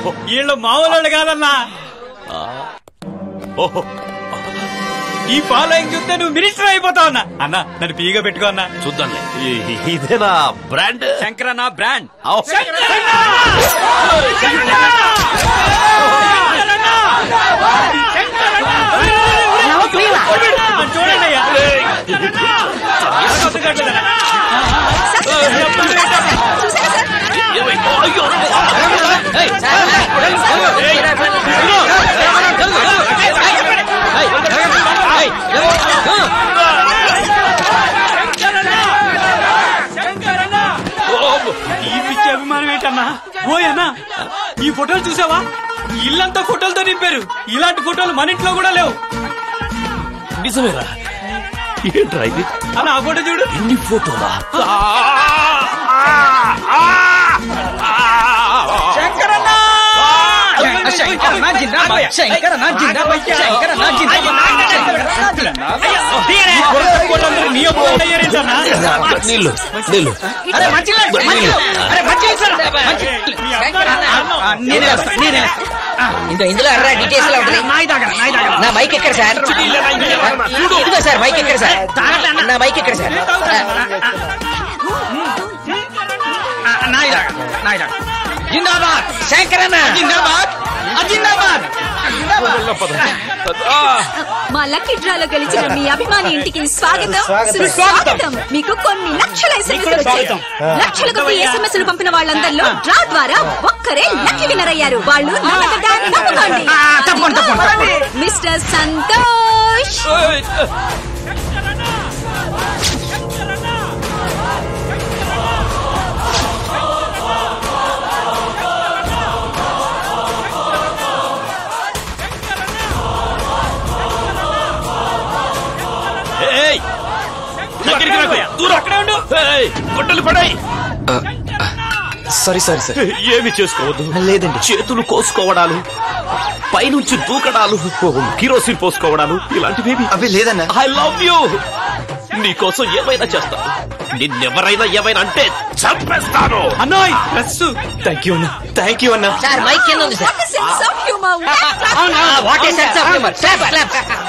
వీళ్ళు మామూలు కాదన్నా ఓహో ఈ ఫాలోయింగ్ చూస్తే నువ్వు మినిస్టర్ అయిపోతావు అన్న అన్న నన్ను పీగా పెట్టుకో అన్న చూద్దాంలే ఈ- ఇదేనా బ్రాండ్ శంకరన్న బ్రాండ్ చూడండి అయ్యా ఈ పిచ్చి అభిమానం ఏంటన్నా ఓయన్నా ఈ ఫోటోలు చూసావా ఇల్లంతా ఫోటోలతో నింపారు ఇలాంటి ఫోటోలు మన ఇంట్లో కూడా లేవు నిజమేరా ఏంట్రా ఇది అన్న ఆ ఫోటో చూడు ఇన్ని ఫోటోలా ఈ ఫోటో ఫోటోలు నీ ఒప్పుకోండి అయ్యారేంటన్నా? నీళ్ళు నీళ్ళు ఇందులో ఇందులో అర్రా డీటెయిల్స్ లో ఉంటుంది నా మైక్ ఎక్కడ సార్ ఇదిగో సార్ మైక్ ఎక్కడ సార్ నా మైక్ ఎక్కడ సార్ జిందాబాద్ శంకరన్న జిందాబాద్ జిందాబాద్ మా లక్కీ డ్రాలో గెలిచిన మీ అభిమాని ఇంటికి స్వాగతం సుస్వాగతం మీకు కొన్ని లక్షల ఎస్ఎంఎస్ వచ్చాయి లక్షల కొద్ది ఎస్ఎంఎస్ పంపిన వాళ్ళందరిలో డ్రా ద్వారా ఒక్కరే లక్కీ విన్నర్ అయ్యారు వాళ్ళు నమ్మకదా నమ్ముకోండి మిస్టర్ సంతోష్ ఏయ్! దగ్గరికి రాకోయా. దూరం అక్కడే ఉండు ఏయ్! గొడ్డలు పడాయి సారీ సారీ సార్ ఏమి చేసుకోవద్దు లేదండి చేతులు కోసుకోవడాలు పైనుంచి దూకడాలు కిరోసిన్ పోసుకోవడాలు ఇలాంటివేమి అవి లేదన్నా ఐ లవ్ యూ నీకోసం ఏమైనా చేస్తాను నిన్నెవరైనా ఏమైనా అంటే చంపేస్తాను అన్నోయ్ ప్రెస్ థ్యాంక్ యూ అన్నా థ్యాంక్ యూ అన్నా సార్ మైక్ కింద ఉంది sir sense of humour what is sense of humour clap clap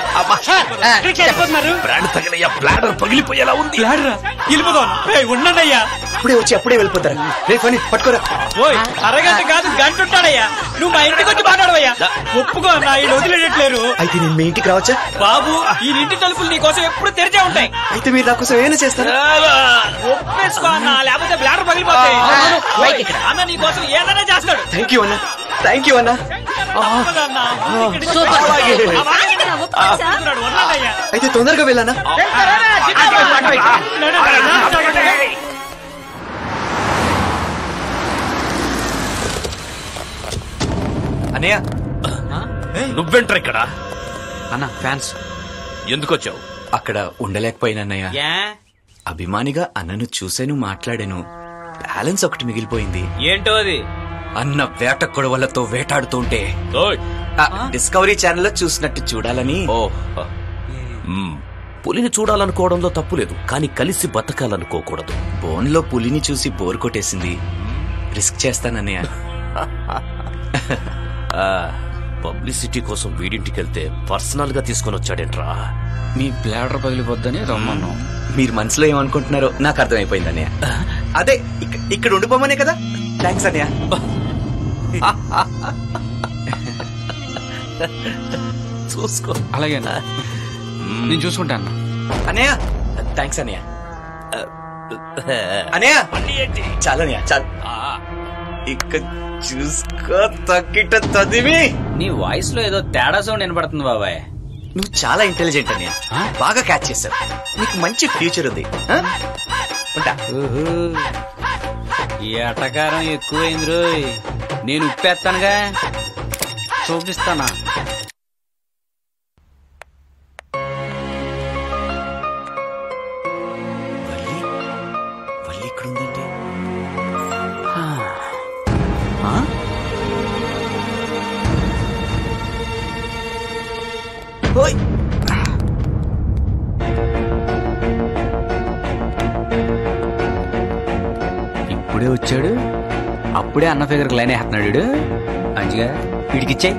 brand తగిలయ్యా బ్లాడర్ పగిలిపోయేలా ఉంది వెళ్ళిపోదాం ఏయ్, ఉండండి అయ్యా అప్పుడే వచ్చి అప్పుడే వెళ్ళిపోతారా రే ఫని పట్టుకోరా ఓయ్ అరగంట కాదు గంట ఉంటాడయ్యా నువ్వు మా ఇంటికి వచ్చి మాట్లాడవయ్యా ఒప్పుకో అన్న ఈ వదిలేటట్లేరు అయితే నేను మీ ఇంటికి రావచ్చా బాబు ఈ ఇంటి తలుపులు నీ కోసం ఎప్పుడు తెరిచే ఉంటాయి అయితే మీరు నా కోసం ఏమైనా చేస్తారా ఒప్పేసుకో అన్న లేకపోతే బ్లాడర్ పగిలిపోతాయి మైక్ ఇక్కడ. అన్న నీ కోసం ఏదైనా చేస్తాడు థ్యాంక్ యూ అన్నా థ్యాంక్ యూ అన్నా తప్పదన్న. సూపర్ వస్తున్నాడు, వదలండి అయ్యా. అయితే తొందరగా వెళ్ళానా అన్నయ్య నువ్వెంట్రా ఇక్కడ అన్న ఫ్యాన్స్ ఎందుకు వచ్చావు అక్కడ ఉండలేకపోయినా అన్నయ్య ఏ? అభిమానిగా అన్నను చూశాను మాట్లాడాను బ్యాలెన్స్ ఒకటి మిగిలిపోయింది ఏంటో అది అన్న వేట కొడవలతో వేటాడుతుంటే ఓయ్. ఆ, డిస్కవరీ ఛానల్లో చూసినట్టు చూడాలని ఓ మ్మ్. పులిని చూడాలనుకోవడంలో తప్పులేదు కానీ కలిసి బతకాలనుకోకూడదు బోన్లో పులిని చూసి బోర్ కొట్టేసింది రిస్క్ చేస్తానన్నయ్య ఆ, పబ్లిసిటీ కోసం వీడింటికి వెళ్తే పర్సనల్ గా తీసుకొని వచ్చాడేంట్రా మీ బ్లాడర్ పగిలిపోద్దని రమ్మన్నాం మీరు మనసులో ఏమనుకుంటున్నారో నాకు అర్థమైపోయింది అన్నయ్య అదే ఇక్క- ఇక్కడ ఉండిపోమనే కదా థ్యాంక్స్ అన్నయ్య చూసుకో అలాగే అన్న. నేను చూసుకుంటా అన్న అన్నయ్య థ్యాంక్స్ అన్నయ్య అన్నయ్య చాలు అన్నయ్య చాలు ఇక చూసుకో తగ్గిట తదివి నీ వాయిస్ లో ఏదో తేడా సౌండ్ వినపడుతుంది బాబాయ్ నువ్వు చాలా ఇంటెలిజెంట్ అన్నయ్య బాగా క్యాచ్ చేశావు నీకు మంచి ఫ్యూచర్ ఉంది ఆ? ఉంటా ఈ అటకారం ఎక్కువైంది రోయ్ నేను ఉప్పేస్తానుగా చూపిస్తానా వల్లి వల్లి ఇక్కడ ఉందంటే ఓయ్ ఇప్పుడే వచ్చాడు అప్పుడే అన్న ఫిగర్ లైన్ వేస్తున్నాడు వీడు. మంచిగా వీడికిచ్చాయి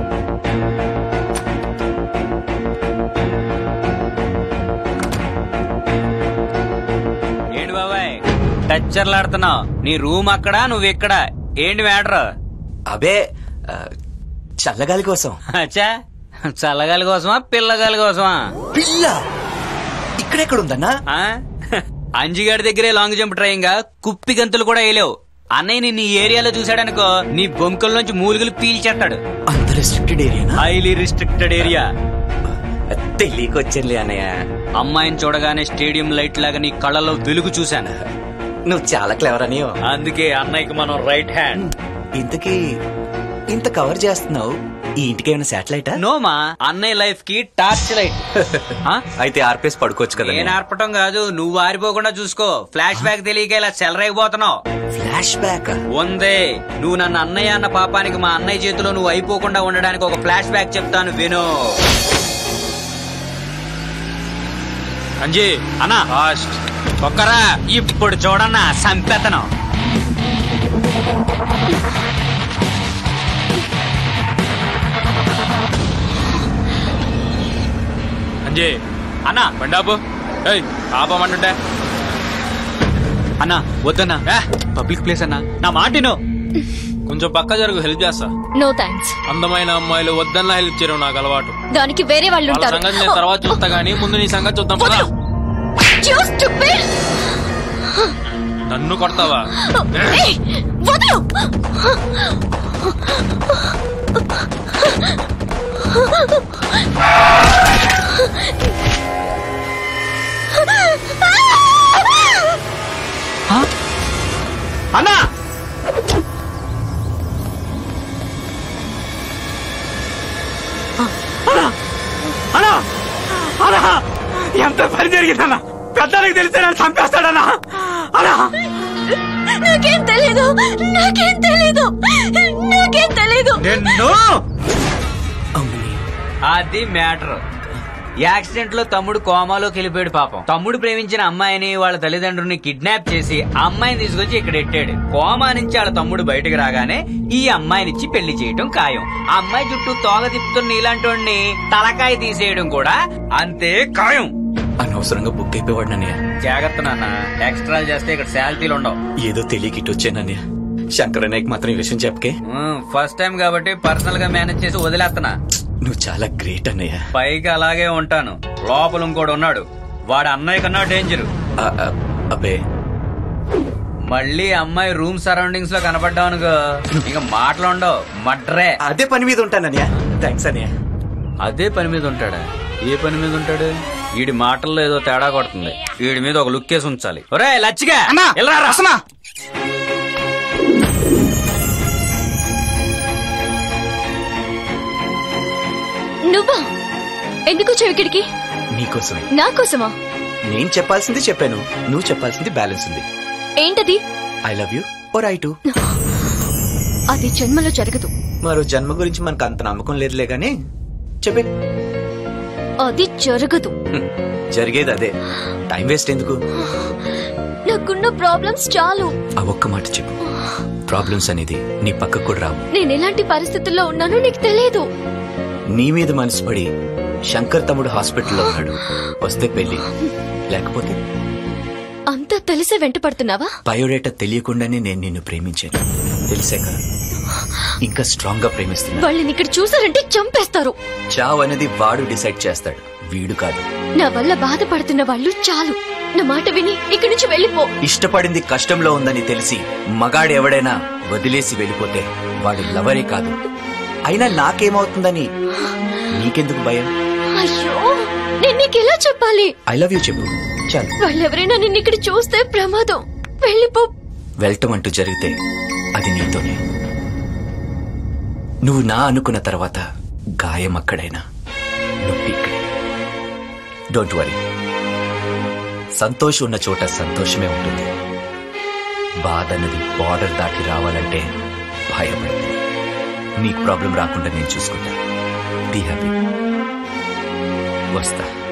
ఏంటి బాబాయ్ టచ్చర్లాడుతున్నావు నీ రూమ్ అక్కడ నువ్వు ఇక్కడ ఏంటి మ్యాటర్ అబే ఆ, చల్లగాలి కోసం అచ్చా చల్లగాలి కోసమా పిల్లగాలి కోసమా పిల్ల ఇక్కడెక్కడ ఉందన్నా ఆ? అంజిగాడి దగ్గరే లాంగ్ జంప్ ట్రైన్ గా కుప్పి గంతులు కూడా వేయలేవు అన్నయ్య నిన్ను ఈ ఏరియాలో చూశాడనుకో నీ బొంకుల నుంచి మూలుగులు పీల్చేస్తాడు అంత రెస్ట్రిక్టెడ్ ఏరియానా హైలీ రిస్ట్రిక్టెడ్ ఏరియా తెలియకొచ్చింది అన్నయ్య అమ్మాయిని చూడగానే స్టేడియం లైట్ లాగా నీ కళ్ళలో వెలుగు చూశాను నువ్వు చాలా క్లెవర్ అని అందుకే అన్నయ్యకి మనం రైట్ హ్యాండ్ ఇంతకీ ఇంత కవర్ చేస్తున్నావు ఈ ఇంటికి ఏమైనా శాటిలైటా నోమా అన్నయ్య లైఫ్ కి టార్చ్ లైట్ అయితే ఆర్పేసి పడుకోవచ్చు కదా నేను ఆర్పటం కాదు నువ్వు ఆరిపోకుండా చూసుకో ఫ్లాష్ బ్యాక్ తెలియక ఇలా చెలరైపోతున్నావు ఫ్లాష్ బ్యాక్ ఉందే నువ్వు నన్ను అన్నయ్య అన్న పాపానికి మా అన్నయ్య చేతిలో నువ్వు అయిపోకుండా ఉండడానికి ఒక ఫ్లాష్ బ్యాక్ చెప్తాను విను అంజీ అన్నా ఫాస్ట్ ఒక్కరా ఇప్పుడు చూడన్నా సంపెతను అంజే అన్నా బండాపు ఏయ్ ఆపమంటుంటే అన్నా వద్దన్నా పబ్లిక్ ప్లేస్ అన్నా నా మాటిను కొంచెం పక్క జరుగు హెల్ప్ చేస్తా నో థ్యాంక్స్ అందమైన అమ్మాయిలు వద్దన్నా హెల్ప్ చేయడం నాకు అలవాటు దానికి వేరే వాళ్ళు వాళ్ళ ఉంటారు సంగతి నేను తర్వాత చూస్తా గానీ ముందు నీ సంగతి చూద్దాం పదా వదలు. You stupid! నన్ను కొడతావా ఏయ్, వదలు అన్నా అన్నా అన్నా ఎంత పని జరిగిందన్నా పెద్దలకు తెలిస్తే నన్ను చంపేస్తాడన్నా అన్నా నాకేం తెలీదు నాకేం తెలీదు నాకేం తెలీదు నిన్ను అది మ్యాటర్ యాక్సిడెంట్ లో తమ్ముడు కోమాలోకి వెళ్ళిపోయాడు పాపం తమ్ముడు ప్రేమించిన అమ్మాయిని వాళ్ళ తల్లిదండ్రుల్ని కిడ్నాప్ చేసి ఆ అమ్మాయిని తీసుకొచ్చి ఇక్కడ ఎట్టాడు కోమా నుంచి వాళ్ళ తమ్ముడు బయటకు రాగానే ఈ అమ్మాయినిచ్చి పెళ్లి చేయడం ఖాయం ఆ అమ్మాయి చుట్టూ తోగ తిప్పుతున్న ఇలాంటి వాడిని తలకాయ తీసేయడం కూడా అంతే ఖాయం అనవసరంగా బుక్ అయిపోయాడు నన్నయ్య జాగ్రత్త నాన్న ఎక్స్ట్రా చేస్తే ఇక్కడ శాలరీలు ఉండవు ఏదో తెలియక ఇటు వచ్చానన్నయ్య శంకర్ అన్నయ్యకి మాత్రం ఈ విషయం చెప్పకే ఫస్ట్ టైం కాబట్టి పర్సనల్ గా మేనేజ్ చేసి వదిలేస్తున్నా నువ్వు చాలా గ్రేట్ అన్నయ్య పైకి అలాగే ఉంటాను లోపల ఇంకోడు ఉన్నాడు వాడు అన్నయ్య కన్నా డేంజర్ ఆ, ఆ, అబ్బే మళ్ళీ అమ్మాయి రూమ్ సరౌండింగ్స్ లో కనపడ్డావునుగో ఇక మాటలు ఉండవు మడ్రే అదే పని మీద ఉంటానన్నయ్య థ్యాంక్స్ అన్నయ్య అదే పని మీద ఉంటాడా ఏ పని మీద ఉంటాడు వీడి మాటల్లో ఏదో తేడా కొడుతుంది వీడి మీద ఒక లుక్ వేసి ఉంచాలి ఒరే లచ్చిగా ఇలా రసమా నువ్వా ఎందుకు వచ్చావు ఇక్కడికి నీకోసమే నా కోసమా నేను చెప్పాల్సింది చెప్పాను నువ్వు చెప్పాల్సింది బ్యాలెన్స్ ఉంది ఏంటది I love you or I too అది జన్మలో జరగదు మరో జన్మ గురించి మనకు అంత నమ్మకం లేదులే గాని చెప్పే అది జరగదు హ్మ్. జరిగేది అదే టైం వేస్ట్ ఎందుకు నాకున్న ప్రాబ్లమ్స్ చాలు ఆ ఒక్క మాట చెప్పు ప్రాబ్లమ్స్ అనేది నీ పక్కకు కూడా రావు నేను ఎలాంటి పరిస్థితుల్లో ఉన్నానో నీకు తెలియదు నీ మీద మనసు పడి శంకర్ తమ్ముడు హాస్పిటల్లో ఉన్నాడు వస్తే పెళ్లి లేకపోతే అంతా తెలిసే వెంట పడుతున్నావా బయోడేటా తెలియకుండానే నేను నిన్ను ప్రేమించాను తెలిసాక ఇంకా స్ట్రాంగ్ గా ప్రేమిస్తున్నా వాళ్ళని ఇక్కడ చూసారంటే చంపేస్తారు చావ్ అనేది వాడు డిసైడ్ చేస్తాడు వీడు కాదు నా వల్ల బాధపడుతున్న వాళ్ళు చాలు నా మాట విని ఇక్కడి నుంచి వెళ్ళిపో ఇష్టపడింది కష్టంలో ఉందని తెలిసి మగాడు ఎవడైనా వదిలేసి వెళ్ళిపోతే వాడు లవరే కాదు అయినా నాకేమవుతుందని నీకెందుకు భయం అయ్యో నేను నీకు ఎలా చెప్పాలి ఐ లవ్ యూ చెప్పు చాలు వాళ్ళెవరైనా నిన్ను ఇక్కడ చూస్తే ప్రమాదం వెళ్ళిపో వెళ్ళటం అంటూ జరిగితే అది నీతోనే నువ్వు నా అనుకున్న తర్వాత గాయం అక్కడైనా నొప్పి ఇక్కడే డోంట్ వరీ సంతోషం ఉన్న చోట సంతోషమే ఉంటుంది బాధ అన్నది బార్డర్ దాటి రావాలంటే భయపడుతుంది నీకు ప్రాబ్లం రాకుండా నేను చూసుకుంటా బీ హ్యాపీ వస్తా